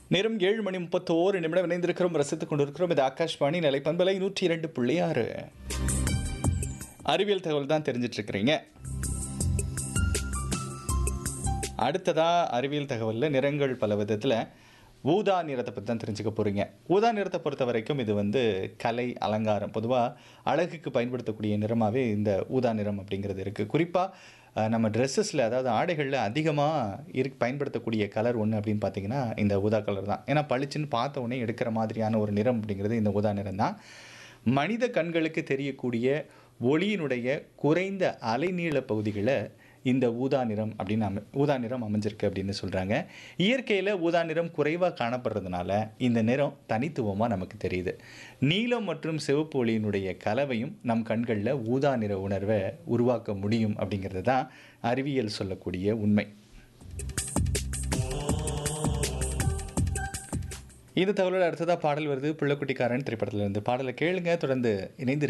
நேரம் ஏழு மணி முப்பத்தோரு நிமிடம் இணைந்திருக்கிறோம் ரசித்துக் கொண்டிருக்கிறோம் இது ஆகாஷ்வாணி நிலை பண்பலை நூற்றி இரண்டு புள்ளி ஆறு அறிவியல் தகவல் தான் தெரிஞ்சிட்டு இருக்கிறீங்க அடுத்ததா அறிவியல் தகவலில் நிறங்கள் பல விதத்தில் ஊதா நிறத்தை பற்றி தான் தெரிஞ்சுக்க போகிறீங்க ஊதா நிறத்தை பொறுத்த வரைக்கும் இது வந்து கலை அலங்காரம் பொதுவாக அழகுக்கு பயன்படுத்தக்கூடிய நிறமாகவே இந்த ஊதா நிறம் அப்படிங்கிறது இருக்குது குறிப்பாக நம்ம ட்ரெஸ்ஸஸில் அதாவது ஆடைகளில் அதிகமாக இரு பயன்படுத்தக்கூடிய கலர் ஒன்று அப்படின்னு பார்த்தீங்கன்னா இந்த ஊதா கலர் தான் ஏன்னா பளிச்சுன்னு பார்த்த உடனே எடுக்கிற மாதிரியான ஒரு நிறம் அப்படிங்கிறது இந்த ஊதா நிறம் தான் மனித கண்களுக்கு தெரியக்கூடிய ஒளியினுடைய குறைந்த அலைநீள பகுதிகளை இந்த ஊதா நிறம் அப்படின்னு அமை ஊதா நிறம் அமைஞ்சிருக்கு அப்படின்னு சொல்கிறாங்க இயற்கையில் ஊதா நிறம் குறைவாக காணப்படுறதுனால இந்த நிறம் தனித்துவமாக நமக்கு தெரியுது நீலம் மற்றும் சிவப்பு ஒளியினுடைய கலவையும் நம் கண்களில் ஊதா நிற உணர்வை உருவாக்க முடியும் அப்படிங்கிறது தான் அறிவியல் சொல்லக்கூடிய உண்மை இந்த தகவலோட அடுத்ததாக பாடல் வருது புள்ளக்குட்டிக்காரன் திரைப்படத்தில் இருந்து பாடலை கேளுங்க தொடர்ந்து இணைந்து